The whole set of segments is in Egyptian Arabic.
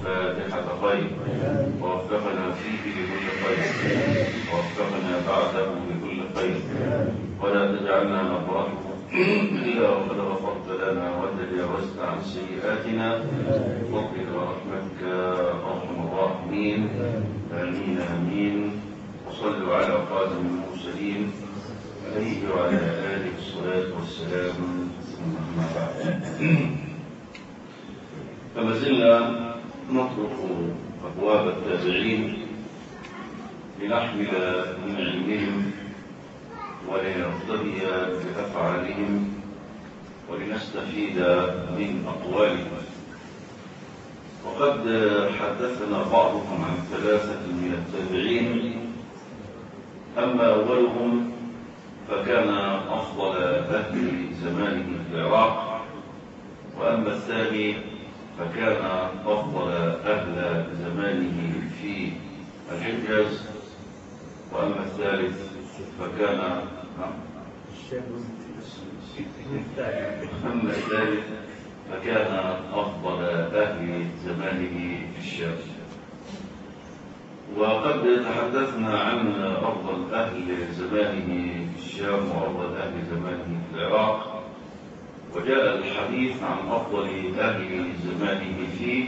فاتحة خير ووفقنا فيه لكل خير ووفقنا بعده لكل خير ولا تجعلنا نبرأه إلا وقد غفرت لنا وتجاوزت عن سيئاتنا فضلك ورحمتك أرحم الراحمين آمين آمين وصلوا على خاتم المرسلين عليه وعلى آله الصلاة والسلام ثم أما بعد فما زلنا نطرق أبواب التابعين لنحمل من علمهم ولنقتدي بأفعالهم ولنستفيد من أقوالهم وقد حدثنا بعضهم عن ثلاثة من التابعين أما أولهم فكان أفضل أهل زمانه في العراق وأما الثاني فكان أفضل أهل زمانه في الحجاز وأما الثالث فكان أما الثالث فكان أفضل أهل زمانه في الشام وقد تحدثنا عن أفضل أهل زمانه في الشام وأفضل أهل زمانه في العراق وجاء الحديث عن أفضل أهل زمانه في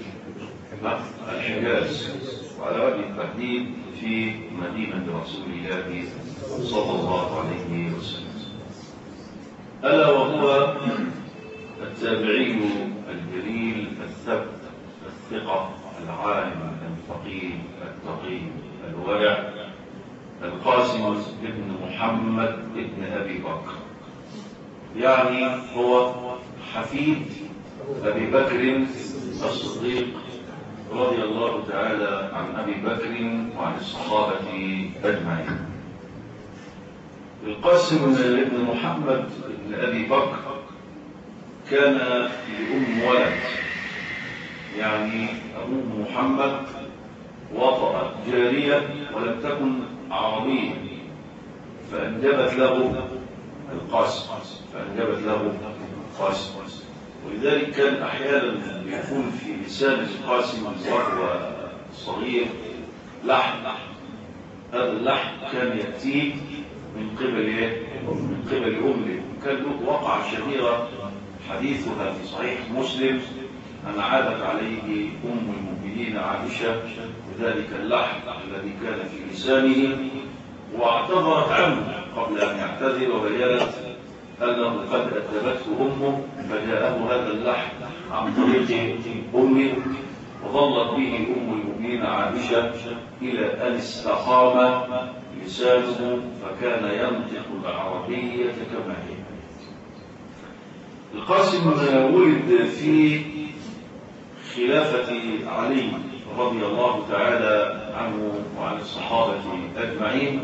الحجاز وعلى وجه التحديد في مدينة رسول الله صلى الله عليه وسلم ألا وهو التابعي الجليل الثبت الثقة العالم الفقيه التقي الورع القاسم بن محمد بن أبي بكر يعني هو حفيد أبي بكر الصديق رضي الله تعالى عن أبي بكر وعن الصحابة أجمعين القاسم بن محمد بن أبي بكر كان لأم ولد يعني أبوه محمد وطأ جارية ولم تكن عربية فأنجبت له القاسم فأنجبت له القاسم ولذلك كان أحيانا يكون في لسان القاسم وهو صغير لحم هذا اللحم كان يأتيه من قبل إيه؟ من قبل أمه كان له وقع شهيرة حديثها في صحيح مسلم أن عادت عليه أم المؤمنين عائشة بذلك اللحم الذي كان في لسانه واعتذرت عنه قبل أن يعتذر وبينت أنه قد أدبته أمه فجاءه هذا اللحم عن طريق أمه وظلت به أم المؤمنين عائشة إلى أن استقام لسانه فكان ينطق العربية كما هي القاسم ولد في خلافة علي رضي الله تعالى عنه وعن الصحابة أجمعين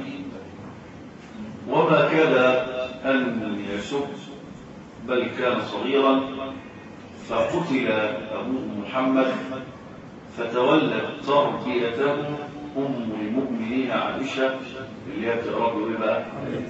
وما كاد أن يشك بل كان صغيرا فقتل أبوه محمد فتولت تربيته أم المؤمنين عائشة اللي هي تقرب له بقى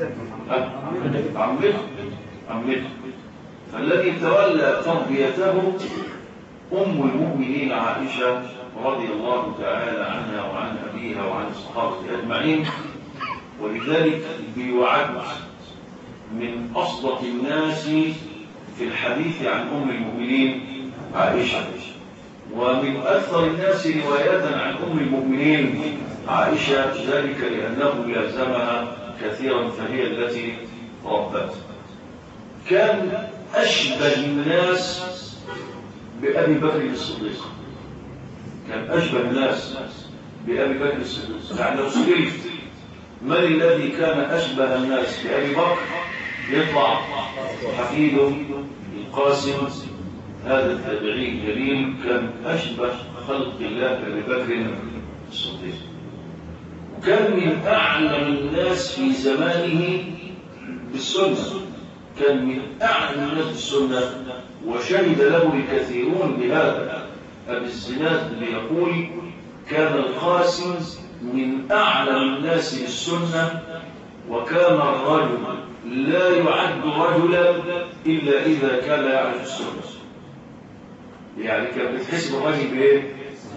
عمته عمته فالذي تولى تربيته أم المؤمنين عائشة رضي الله تعالى عنها وعن أبيها وعن الصحابة أجمعين ولذلك بيعد من أصدق الناس في الحديث عن أم المؤمنين عائشة ومن أكثر الناس رواية عن أم المؤمنين عائشة ذلك لأنه لازمها كثيرا فهي التي ربته كان أشبه الناس بأبي بكر الصديق كان أشبه الناس بأبي بكر الصديق يعني لو سئلت من الذي كان أشبه الناس بأبي بكر يطلع حفيده القاسم هذا التابعي الجليل كان أشبه خلق الله بأبي بكر الصديق وكان من أعلم الناس في زمانه بالسنة كان من أعلم الناس بالسنة وشهد له الكثيرون بهذا أبي الزناد يقول كان القاسم من أعلم الناس بالسنة وكان الرجل لا يعد رجلا إلا إذا كان يعرف السنة يعني كان بتحسب الرجل بإيه؟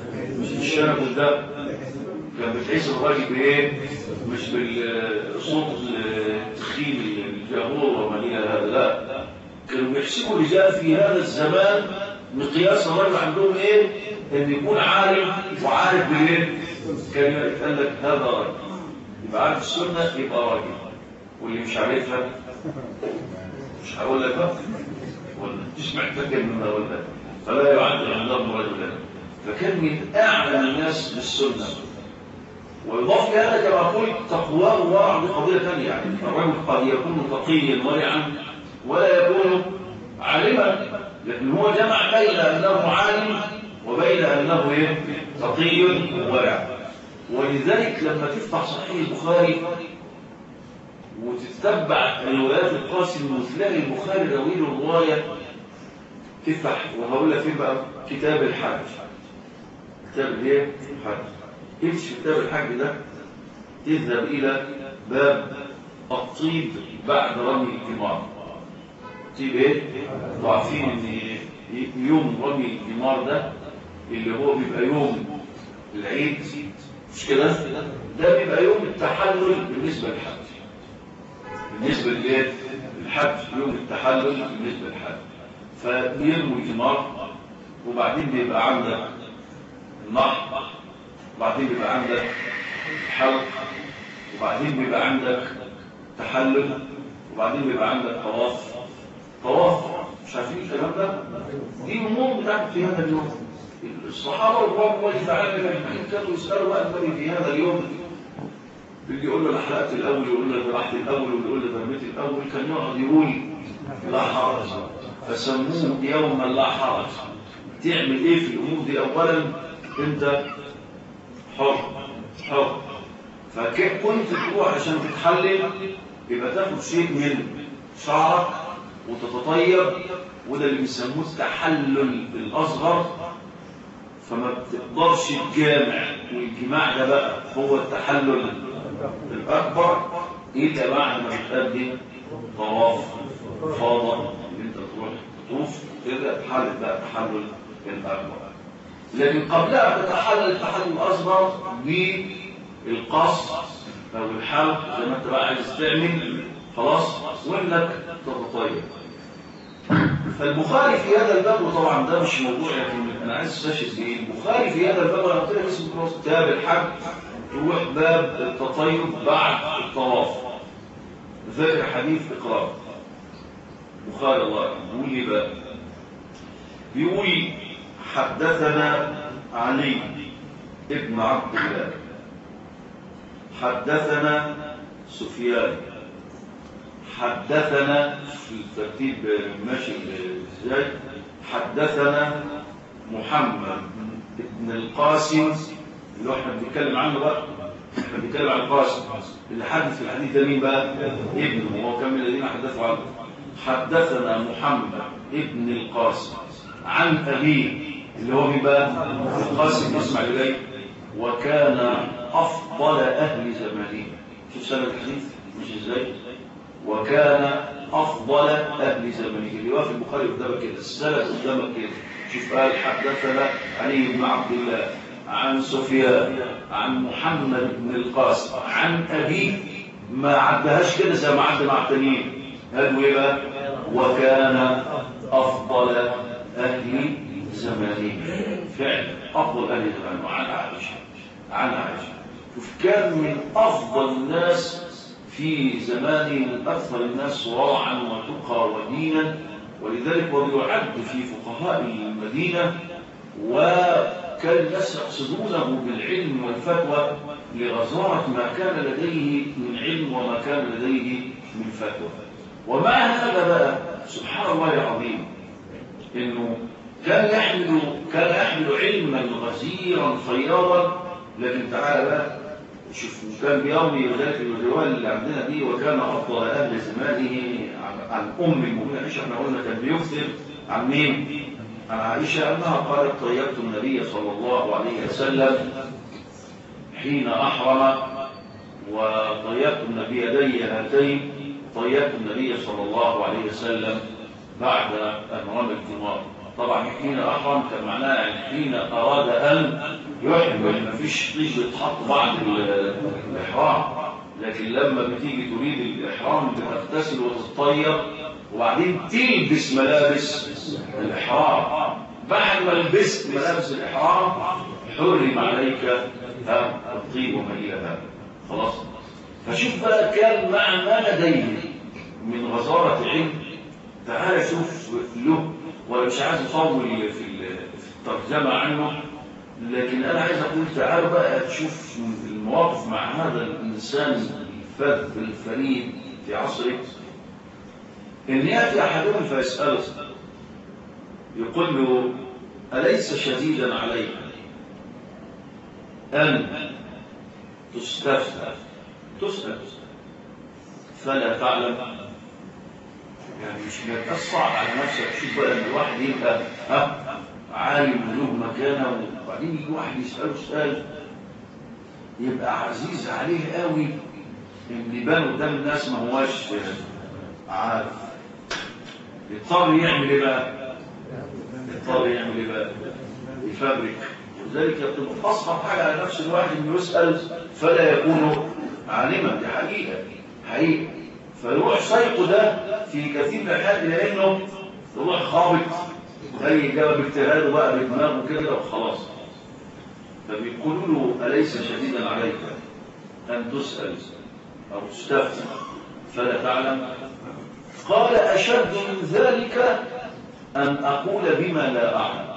مش بالشنب ده كان بتحس الراجل بايه مش بالصوت التخين الجهور وما الى هذا لا كانوا بيحسبوا الرجال في هذا الزمان مقياس الرجل عندهم ايه ان يكون عالم وعارف بايه كان يقول لك هذا راجل يبقى عارف السنه يبقى راجل واللي مش عارفها مش هقول لك بقى ولا مش محتاج من ولا فلا يعد عندهم رجلا فكان من اعلم الناس بالسنه ويضاف لهذا كما قلت تقواه ورع بقضيه ثانيه يعني الرجل قد يكون تقيا ورعا ولا يكون عالما لكن هو جمع بين انه عالم وبين انه ايه تقي ورع ولذلك لما تفتح صحيح البخاري وتتبع روايات القاسم وتلاقي البخاري روي له روايه تفتح وهقول لك فين بقى كتاب الحج كتاب الايه الحج تمشي كتاب الحج ده تذهب الى باب الطيب بعد رمي الجمار طيب ايه وعارفين ان يوم رمي الجمار ده اللي هو بيبقى يوم العيد مش كده ده بيبقى يوم التحلل بالنسبه للحج بالنسبه للايه الحج يوم التحلل بالنسبه للحج فبيرموا الجمار وبعدين بيبقى عندك النحر وبعدين بيبقى عندك حلق وبعدين بيبقى عندك تحلل وبعدين بيبقى عندك طواف طواف مش عارفين الكلام ده دي امور بتاعت في هذا اليوم الصحابه رضوان الله تعالى اجمعين كانوا يسالوا بقى النبي في هذا اليوم اللي يقول له انا حلقت الاول يقول له ذبحت الاول واللي يقول له ذبحت الاول كان يقعد يقول لا حرج فسموه يوما لا حرج تعمل ايه في الامور دي اولا انت حر حر فكنت تروح عشان تتحلل يبقى تاخد شيء من شعرك وتتطيب وده اللي بيسموه التحلل الاصغر فما بتقدرش تجامع والجماع ده بقى هو التحلل الاكبر ايه بعد ما بتقدم طواف فاضة ان انت تروح تطوف تبدا تحلل بقى التحلل الاكبر لكن قبلها تتحلل التحلل الاصغر بالقص او الحلق زي ما انت بقى عايز تعمل خلاص وانك تتطيب فالبخاري في هذا الباب وطبعا ده مش موضوع لكن انا عايز استشهد بايه البخاري في هذا الباب انا قلت لك اسمه كتاب الحج تروح باب التطيب بعد الطواف ذكر حديث اقرار البخاري الله يرحمه بيقول لي بقى بيقول حدثنا علي ابن عبد الله حدثنا سفيان حدثنا في الترتيب ماشي ازاي حدثنا محمد بن القاسم اللي احنا بنتكلم عنه بقى احنا بنتكلم عن القاسم اللي حدث في الحديث ده مين بقى ابنه هو كان من الذين حدثوا عنه حدثنا محمد ابن القاسم عن ابيه اللي هو مين بقى القاسم اسمع اليه وكان افضل اهل زمانه شوف سنه الحديث مش ازاي وكان افضل اهل زمانه اللي هو في البخاري قدامك كده السند قدامك كده شوف قال حدثنا علي بن عبد الله عن سفيان عن محمد بن القاسم عن ابيه ما عدهاش كده زي ما عد مع التانيين قالوا ايه بقى وكان افضل اهل زمانه فعلا افضل اهل زمانه عن عائشه عن عائشه شوف كان من افضل الناس في زمانه من اكثر الناس ورعا وتقى ودينا ولذلك هو يعد في فقهاء المدينه وكان الناس يقصدونه بالعلم والفتوى لغزارة ما كان لديه من علم وما كان لديه من فتوى ومع هذا بقى سبحان الله العظيم انه كان يحمل كان يحمل علما غزيرا خيارا لكن تعالى بقى شوف كان بيروي ذلك الروايه اللي عندنا دي وكان افضل اهل زمانه عن, عن ام المؤمنين عائشه احنا قلنا كان بيكثر عن مين؟ عن عائشه انها قالت طيبت النبي صلى الله عليه وسلم حين احرم وطيبت النبي يدي هاتين طيبت النبي صلى الله عليه وسلم بعد ان رمى الجمار طبعا حين احرم كان معناها حين اراد ان يحرم يعني ما فيش طيب يتحط بعد ال- الاحرام لكن لما بتيجي تريد الاحرام بتغتسل وتتطيب وبعدين تلبس ملابس الاحرام بعد ما لبست ملابس الاحرام حرم عليك ها، الطيب وما الى ذلك خلاص فشوف بقى كان مع ما لديه من غزارة علم تعال شوف له ولا مش عايز اطول في ال- في الترجمة عنه لكن انا عايز اقول تعال بقى تشوف المواقف مع هذا الانسان الفذ الفريد في عصره ان ياتي احدهم فيساله يقول له اليس شديدا عليك ان تستفتى تسال فلا تعلم يعني مش بيتصعب على نفسك شوف بقى ان الواحد يبقى ها عالم له مكانه وبعدين يجي واحد يساله سؤال يبقى عزيز عليه قوي ان يبان قدام الناس ما هواش عارف يضطر يعمل ايه بقى؟ يضطر يعمل ايه بقى؟ يفبرك ولذلك يبقى اصعب حاجه على نفس الواحد انه يسال فلا يكون عالما دي حقيقه حقيقه فيروح سيقه ده في كثير من الحالات الى انه يروح خابط زي جاب اجتهاده بقى بدماغه كده وخلاص فبيقولوا له اليس شديدا عليك ان تسال او تستفتي فلا تعلم قال اشد من ذلك ان اقول بما لا اعلم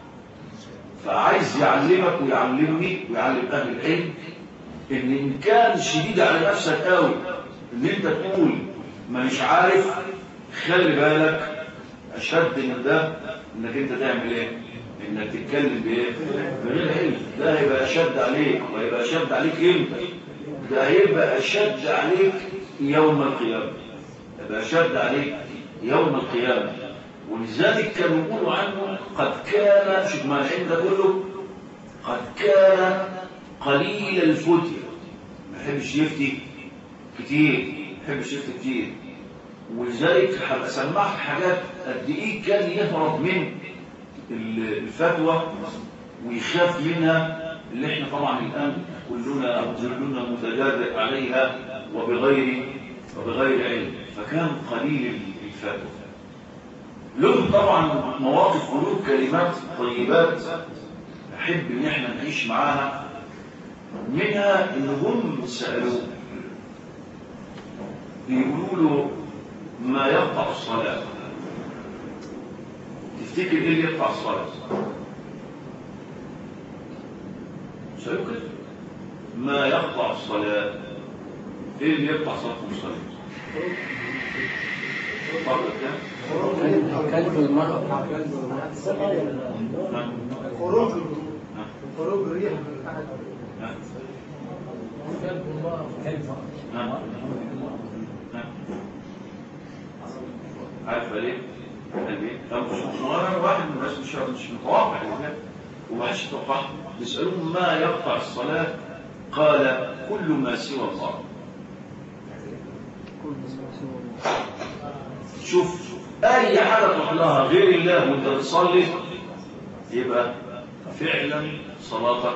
فعايز يعلمك ويعلمني ويعلم اهل العلم ان ان كان شديد على نفسك قوي ان انت تقول مانيش عارف خلي بالك اشد من ده انك انت تعمل ايه انك تتكلم بايه بغير علم ده هيبقى اشد عليك وهيبقى اشد عليك امتى ده هيبقى اشد عليك يوم القيامه يبقى اشد عليك يوم القيامه ولذلك كانوا يقولوا عنه قد كان شوف ما العلم ده كله قد كان قليل الفتية ما يحبش يفتي كتير ما يحبش يفتي كتير ولذلك هبقى اسمعك حاجات قد ايه كان يهرب من الفتوى ويخاف منها اللي احنا طبعا الان كلنا كلنا متجرئ عليها وبغير وبغير علم فكان قليل الفتوى له طبعا مواقف قلوب كلمات طيبات احب ان احنا نعيش معاها منها ان هم سالوه بيقولوا له ما يقطع الصلاه تفتكر ايه اللي يقطع الصلاه سالوه كده ما يقطع الصلاه ايه اللي يقطع صلاه الصلاه كلب المرأة خروج خروج الريح من احد كلب الله كلب عارفه ليه؟ قال ليه؟ طب انا واحد من الناس مش مش متوقع لله ومحدش يتوقع بيسالوه ما يقطع الصلاه قال كل ما سوى الله شوف اي حاجه تروح لها غير الله وانت بتصلي يبقى فعلا صلاتك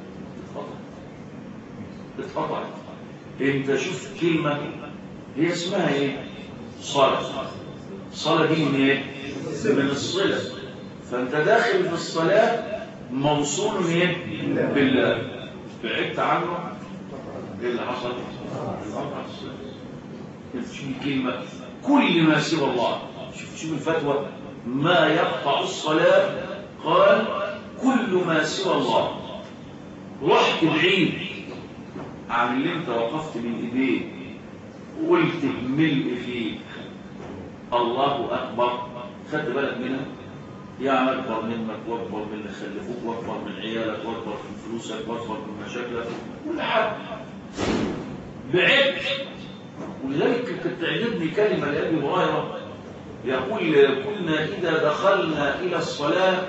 اتقطعت اتقطعت انت شوف كلمه هي اسمها ايه صلاه الصلاه دي من ايه من الصله فانت داخل في الصلاه موصول ايه بالله بعدت عنه ايه اللي حصل انقطع الصله انت شوف الكلمه كل ما سوى الله شوف شوف الفتوى ما يقطع الصلاة قال كل ما سوى الله رحت بعيد عن اللي انت وقفت من ايديه وقلت بملء فيك الله اكبر خدت بالك منها يعني اكبر منك واكبر من اللي خلفوك واكبر من عيالك واكبر من فلوسك واكبر من مشاكلك كل حاجه بعدت ولذلك كانت تعجبني كلمة لأبي هريرة يقول كنا إذا دخلنا إلى الصلاة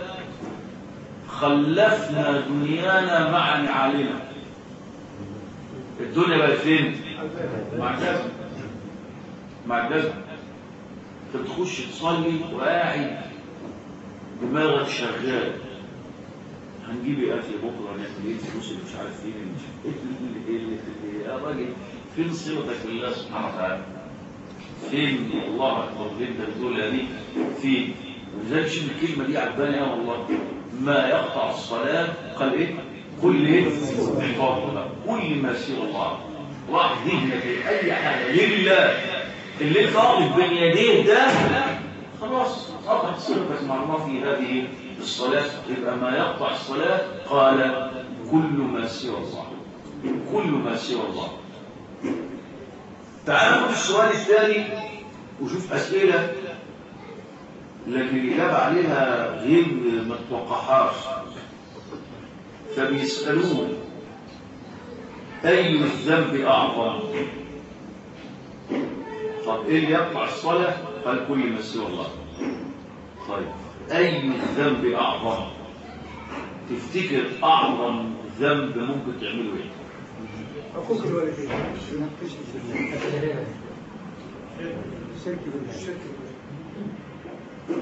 خلفنا دنيانا مع نعالنا الدنيا بقت فين؟ مع الجزم مع الجزم انت بتخش تصلي وقاعد دماغك شغال هنجيب ايه اكل بكره نعمل ايه فلوس اللي مش عارف فين اللي اللي- اللي- اللي- يا راجل فين صلتك بالله سبحانه وتعالى فين الله اكبر اللي انت بتقولها دي فين ولذلك شوف الكلمه دي عجباني يا والله ما يقطع الصلاه قال ايه كل ايه احفاظ بقى كل ما سوى الله راح ذهنك اي حاجه لله اللي انت واقف بين يديه ده خلاص قطعت صلتك مع الله في هذه الصلاه يبقى ما يقطع الصلاه قال كل ما سوى الله كل ما سوى الله تعالوا نشوف السؤال الثاني وشوف أسئلة لكن الإجابة عليها غير ما تتوقعهاش فبيسألون أي الذنب أعظم طب إيه اللي يقطع الصلاة قال كل ما سوى الله طيب أي الذنب أعظم تفتكر أعظم ذنب ممكن تعمله إيه حقوق الوالدين الشرك بالله الشرك بالله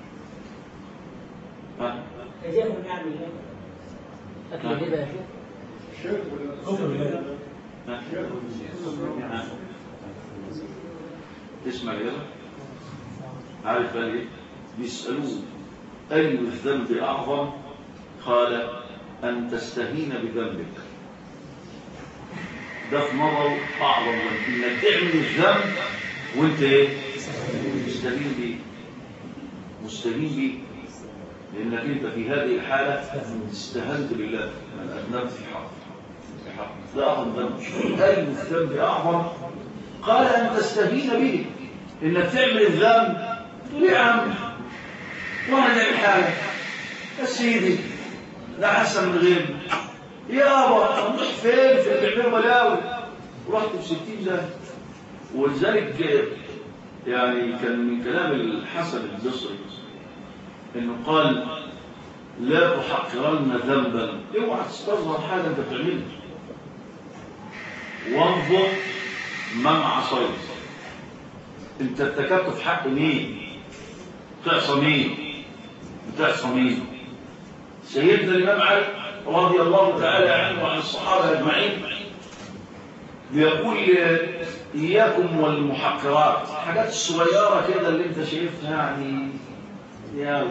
ها يا شيخ بنعمل ايه؟ اكل الربا يا شيخ الشرك بالله كفر بالله ها ها اسمع كده عارف قال ايه بيسألوه أي الذنب أعظم قال أن تستهين بذنبك ده في نظره أعظم من إنك تعمل الذنب وأنت إيه؟ مستهين بيه مستهين بيه لأنك أنت في هذه الحالة استهنت بالله من أذنبت في حق في حق ده أعظم ذنب أي الذنب أعظم قال أن تستهين به إنك تعمل الذنب تقول يا عم وانا نعمل حاجة يا سيدي ده حسن من غيري يابا نروح فين في بيعملوا بلاوي ورحت ب 60 ده ولذلك يعني كان من كلام الحسن البصري انه قال لا تحقرن ذنبا اوعى تستصغر حاجه انت بتعملها وانظر من عصيت انت ارتكبت في حق مين تعصى مين بتعصى مين سيدنا الامام علي رضي الله تعالى عنه وعن الصحابه اجمعين بيقول اياكم والمحقرات حاجات الصغيره كده اللي انت شايفها يعني يا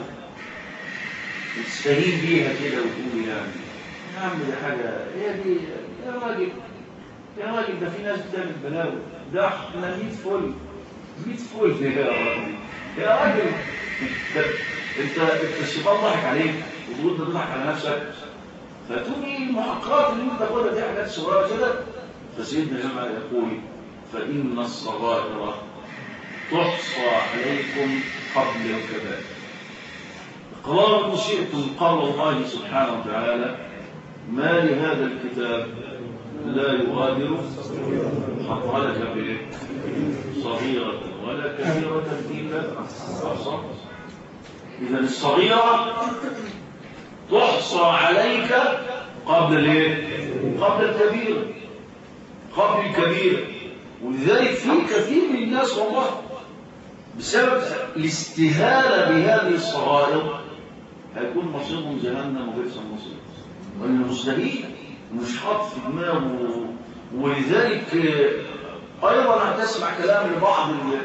تستهين بيها كده وتقول يعني يا عم دي حاجه هي دي يا راجل يا راجل ده في ناس بتعمل بلاوي ده احنا 100 فل 100 فل يا راجل يا راجل انت انت انت الشيطان ضحك عليك وتقول انت تضحك على نفسك فتقول المحققات اللي انت تاخدها دي حاجات صغيره كده فسيدنا جمع يقول فان الصغائر تحصى عليكم قبل الكبائر اقراروا شئتم قال الله سبحانه وتعالى ما لهذا الكتاب لا يغادر حضرتك بايه صغيرة ولا كبيرة إلا أحصاها إذا الصغيرة تحصى عليك قبل الايه؟ قبل الكبيرة قبل الكبيرة ولذلك في كثير من الناس والله بسبب الاستهانة بهذه الصغائر هيكون مصيرهم جهنم وبئس المصير وانه مستهين ومش حاطط في دماغه ولذلك ايضا هتسمع كلام لبعض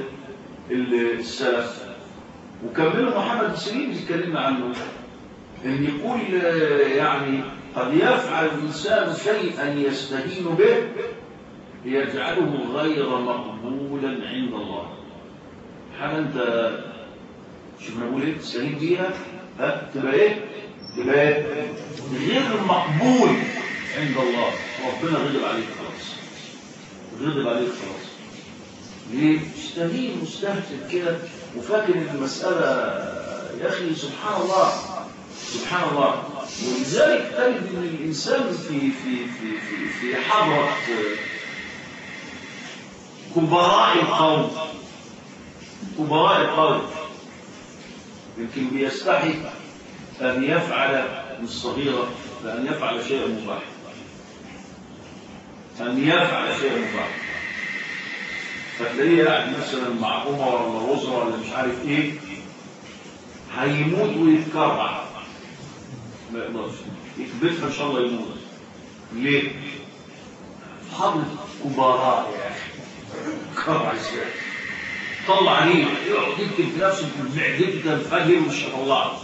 السلف وكمله محمد سليم بيتكلم عنه ان يقول يعني قد يفعل الانسان شيئا يستهين به يجعله غير مقبولا عند الله حاجه انت شوف انا بقول ايه تستهين بيها ها تبقى ايه تبقى ايه غير مقبول عند الله ربنا غضب عليك خلاص غضب عليك خلاص ليه مستهين مستهتر كده وفاكر ان المساله يا اخي سبحان الله سبحان الله ولذلك تجد ان الانسان في في في في في حضره كبراء القوم كبراء القوم يمكن بيستحي ان يفعل الصغيره بان يفعل شيئا مباحا ان يفعل شيئا مباحا فتلاقيه قاعد مثلا مع عمر ولا وزراء ولا مش عارف ايه هيموت ويتكرع ما يقدرش يكبتها ان شاء الله يموت ليه؟ حضر كبراء يا اخي كرع ازاي طلع عليه يقعد يكتب في نفسه في معدته تنفجر ومش هطلعه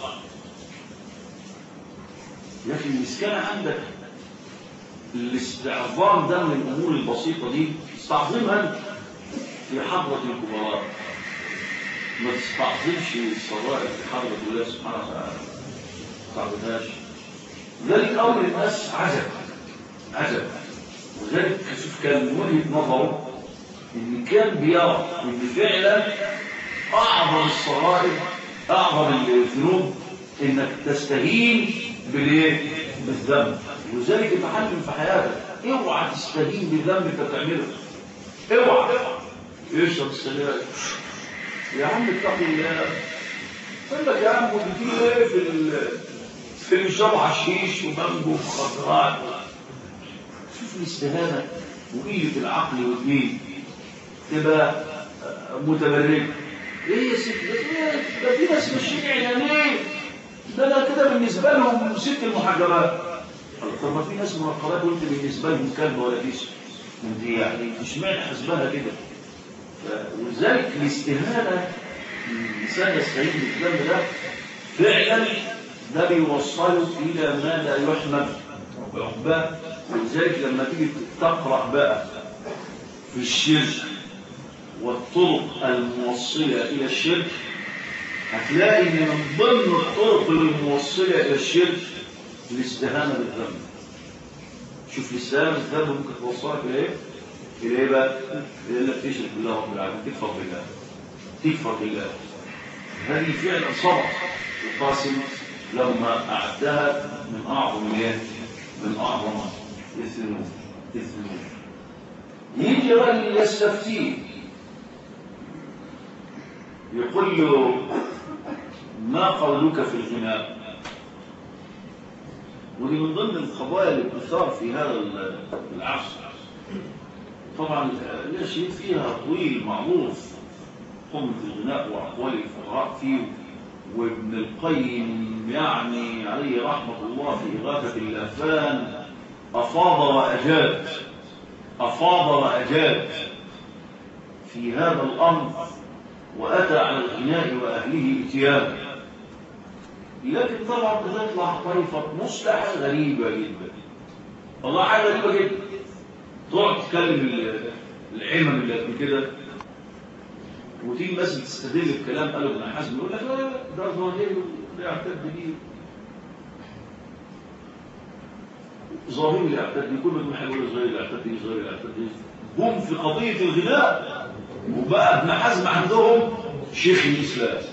لكن المسكنة عندك الاستعظام ده من الامور البسيطه دي استعظمها في حضره الكبراء ما تستعظمش الصغائر في حضره الله سبحانه وتعالى ما تعبدهاش ذلك امر الناس عجب عجب وذلك شوف كان من وجهه نظره ان كان بيرى ان فعلا اعظم الصغائر اعظم الذنوب انك تستهين بالايه؟ بالذنب ولذلك يتحكم في حياتك اوعى تستهين بالذنب انت بتعمله اوعى يشرب السجاير يا عم اتق الله قال لك يا عم ودي في ايه في ال في اللي بيشربوا حشيش ومانجو ومخدرات شوف الاستهانه وقله العقل والدين تبقى متبرج ايه يا ست ده ده في ناس ماشيين اعلانين ده انا كده بالنسبه لهم ست المحجبات طب ما في ناس منقبات وانت بالنسبه لهم كلب ولا كيس انت يعني اشمعنى حسبها كده ف- ولذلك الاستهانه الانسان يستعين بالذنب ده فعلا ده بيوصله الى ما لا يحمد عقباه ولذلك لما تيجي تقرا بقى في الشرك والطرق الموصله الى الشرك هتلاقي ان من ضمن الطرق الموصله الى الشرك الاستهانه بالذنب شوف الاستهانه بالذنب ممكن توصلك الى ايه؟ الى ايه بقى؟ الى انك تشرك بالله رب العالمين تكفر بالله تكفر بالله هذه فعلا صبر القاسم لما اعدها من اعظم الايه؟ من اعظم الذنوب الذنوب يجي رجل يستفتيه يقول له ما قولك في الغناء ودي من ضمن القضايا اللي بتثار في هذا العصر طبعا لا شيء فيها طويل معروف قمة الغناء وأقوال الفقهاء فيه وابن القيم يعني عليه رحمة الله في إغاثة اللافان أفاض وأجاد أفاض وأجاد في هذا الأمر وأتى على الغناء وأهله اتيانا لكن طبعا بتطلع طائفة مصلحة غريبة جدا والله حاجة غريبة جدا تقعد تتكلم ال- العمم اللي قبل كده وتيجي مثلا تستدل بكلام قاله ابن حزم يقول لك لا لا ده ظاهري وده يعتد بيه ظاهري اللي يعتد بيه كل ما يقول ظاهري اللي يعتد بيه ظاهري اللي يعتد بيه هم في قضية الغناء وبقى ابن حزم عندهم شيخ الإسلام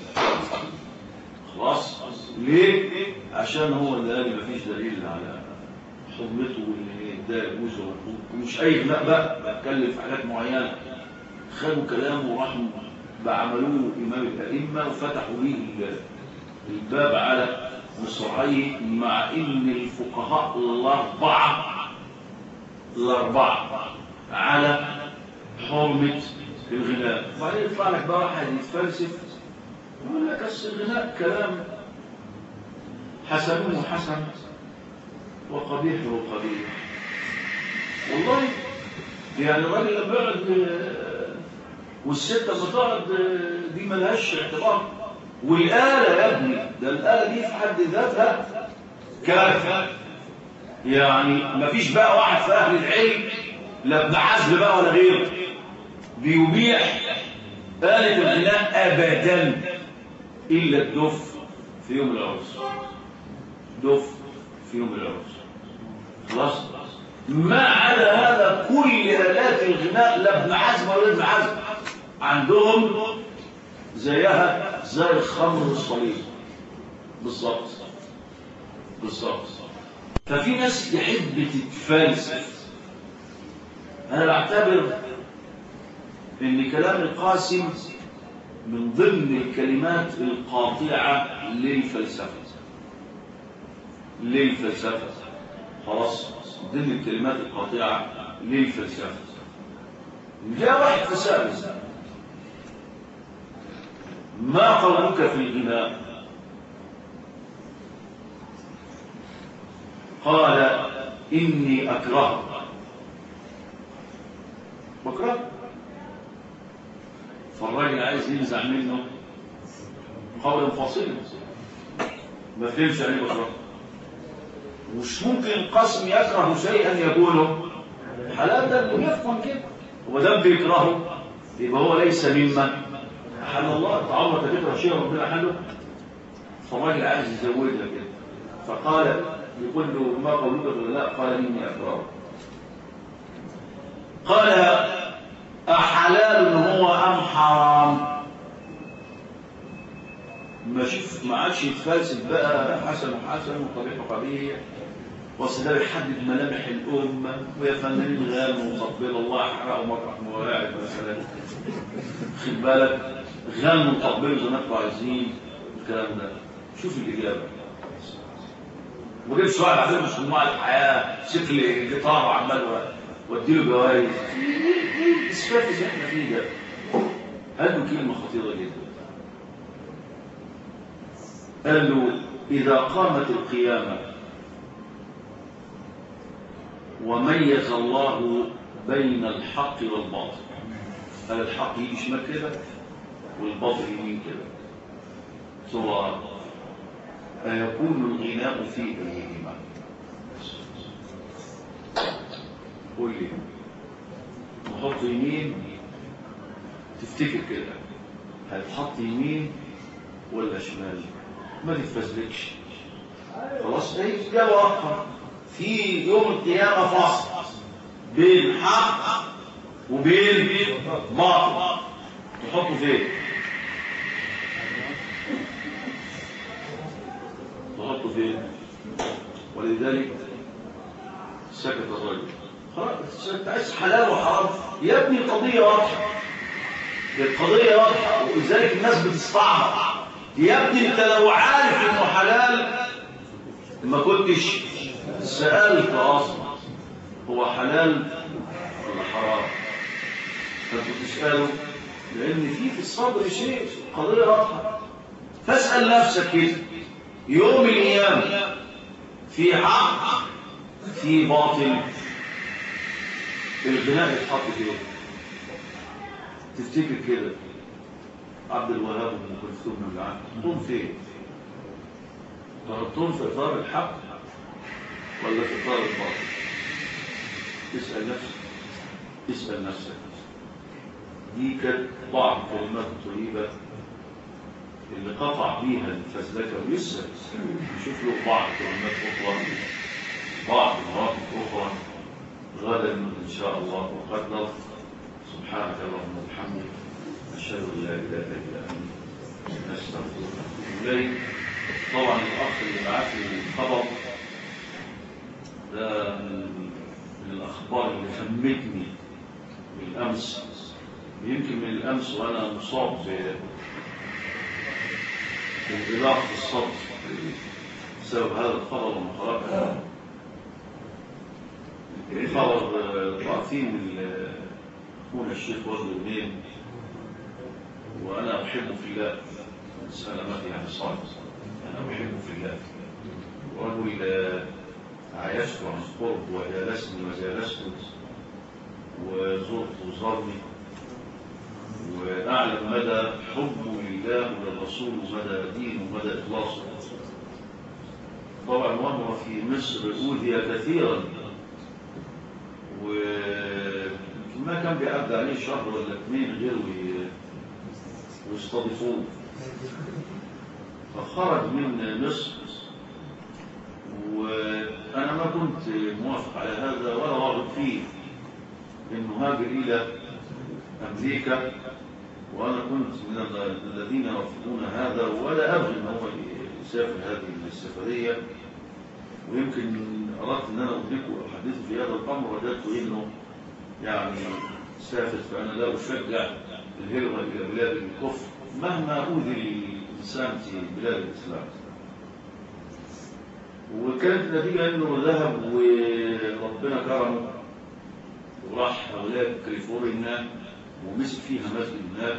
خلاص ليه؟ عشان هو اللي قال مفيش دليل على حرمته وان ده يجوز ومش اي غناء بقى بتكلم في حاجات معينه خدوا كلامه وراحوا بعملوه امام الائمه وفتحوا به ال- الباب على مصراعيه مع ان الفقهاء الاربعه الاربعه على حرمه الغناء وبعدين يطلع لك بقى واحد يتفلسف يقول لك اصل الغناء كلام حسنه حسن وقبيحه قبيح والله يعني الراجل لما يقعد آه، والست لما تقعد آه، دي ملهاش اعتبار والآلة يا ابني ده الآلة دي في حد ذاتها كارثة يعني مفيش بقى واحد في أهل العلم لا ابن حزم بقى ولا غيره بيبيح آلة الغناء أبدا إلا الدف في يوم العرس دف في يوم العرس خلاص ما عدا هذا كل آلات الغناء لا ابن حزم ولا ابن حزم عندهم زيها زي الخمر والصليب بالظبط بالظبط ففي ناس تحب تتفلسف انا بعتبر ان كلام القاسم من ضمن الكلمات القاطعه للفلسفه للفلسفه خلاص من ضمن الكلمات القاطعه للفلسفه جاء واحد فسأل ما قولك في الغناء قال إني أكرهه بكره فالراجل عايز ينزع منه قولا فاصلا ما فهمش يعني بكره مش ممكن قسم يكره شيئا يقوله حلال ده اللي يفهم كده هو ده بيكرهه يبقى هو ليس ممن حل الله تعالى تكره شيء ربنا حله فالراجل عايز يزودها كده فقال يقول له ما قولك ولا لا قال اني اكرهه قال أحلال هو أم حرام ما شوف ما عادش يتفلسف بقى حسن وحسن وقبيح وقبيح واصل ده بيحدد ملامح الأمة ويا فنانين غنوا وطبل الله حرقوا مطرح مواعيد مثلا خد بالك غنوا وطبلوا زي ما انتوا عايزين الكلام ده شوف الإجابة وجيب سؤال عشان مش انواع الحياة شكل الجيتار وعمال واديله جوائز اسفاف اللي احنا فيه ده قال له كلمة خطيرة جدا قال له إذا قامت القيامة وميز الله بين الحق والباطل قال الحق يجي شمال كده والباطل يمين كده ثم أيكون الغناء في أيهما قول لي نحط يمين تفتكر كده هتحط يمين ولا شمال ما تتفزلكش خلاص ده إجابة واضحة في يوم القيامة فاصل بين حق وبين باطل تحطه فين تحطه فين ولذلك سكت الرجل خلاص انت عايز حلال وحرام يا ابني القضية واضحة القضية واضحة ولذلك الناس بتستعبط يا ابني انت لو عارف انه حلال ما كنتش سألت اصلا هو حلال ولا حرام فانت تسأله لان في في الصبر شيء قضية واضحة فاسأل نفسك كده يوم القيامة في حق في باطل الغناء يتحط فيه تفتكر كده عبد الوهاب وام كلثوم من العهد تحطهم فين؟ تحطهم في اطار الحق ولا في اطار الباطل؟ اسال نفسك اسال نفسك دي كانت بعض كلمات الطيبه اللي قطع بيها الفزلكه ويسال يشوف له بعض كلمات اخرى بعض المواقف اخرى غدا ان شاء الله وقدر سبحانك اللهم وبحمدك اشهد ان لا اله الا انت نستغفرك ونتوب اليك طبعا الاخ اللي بعث لي الخبر ده من من الاخبار اللي همتني بالامس يمكن من الامس وانا مصاب بانغلاق في الصدر بسبب هذا الخبر لما قراته خبر ضعفين اخونا الشيخ وزن الدين وانا احبه في الله سلامات يعني صالح انا احبه في الله ورجل عايشت عن قرب وجالسني وجالسته وزرت وزارني واعلم مدى حبه لله وللرسول ومدى دينه ومدى اخلاصه طبعا وهو في مصر اوذي كثيرا وما كان بيعدي عليه شهر ولا اثنين غير ويستضيفوه فخرج من مصر وانا ما كنت موافق على هذا ولا راغب فيه انه هاجر الى امريكا وانا كنت من الذين يرفضون هذا ولا ابغي ان هو يسافر هذه السفريه ويمكن أردت أن أنا أدركه وأحدثه في هذا الأمر وجدت أنه يعني سافر فأنا لا أشجع الهجرة إلى بلاد الكفر مهما أوذي الإنسان في بلاد الإسلام وكانت النتيجة أنه ذهب وربنا كرمه وراح ولاية كاليفورنيا ومسك فيها مسجد هناك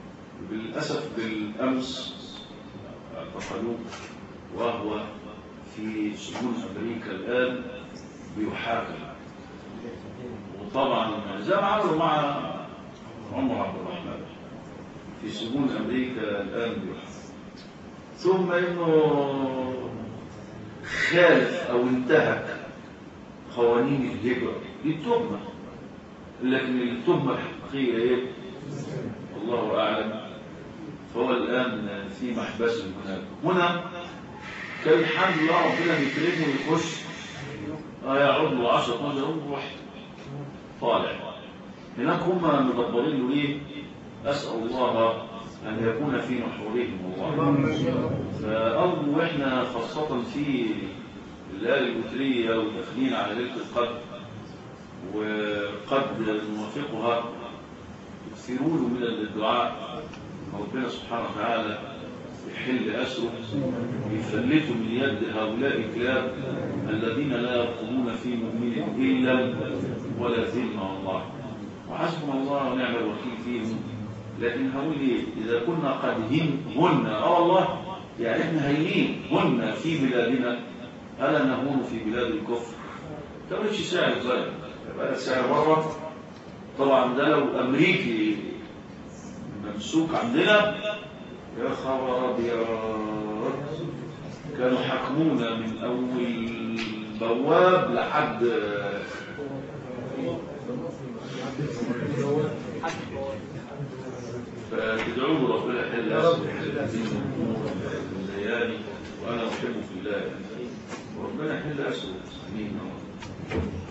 بالأسف بالأمس اعتقلوه وهو في سجون أمريكا الآن بيحاكم وطبعا زي ما عملوا مع عمر عبد الرحمن في سجون أمريكا الآن بيحاكم ثم إنه خالف أو انتهك قوانين الهجرة دي تهمة لكن التهمة الحقيقية إيه؟ الله أعلم فهو الآن في محبس هناك هنا كان الحمد لله ربنا يكرمه ويخش آه يقعد له 10 12 يوم ويروح طالع هناك هم مدبرين له ايه اسال الله ان يكون في نحورهم والله فارجو احنا خاصه في الليالي الوتريه وداخلين على ليله القدر وقد نوافقها يكثروا له من الدعاء ربنا سبحانه وتعالى يحل أسره ويفلته من يد هؤلاء الكلاب الذين لا يرقبون في مؤمن إلا ولا ذمة الله وحسبنا الله ونعم الوكيل فيهم لكن هقول ايه إذا كنا قد هن اه والله يعني احنا هينين هن في بلادنا ألا نهون في بلاد الكفر تقولش سعر زي يبقى سعر بره طبعا ده لو أمريكي ممسوك عندنا يا خبر ابيض كانوا حكمونا من اول بواب لحد فتدعوا له ربنا يحل اسره الليالي وانا احب في الله وربنا يحل اسره امين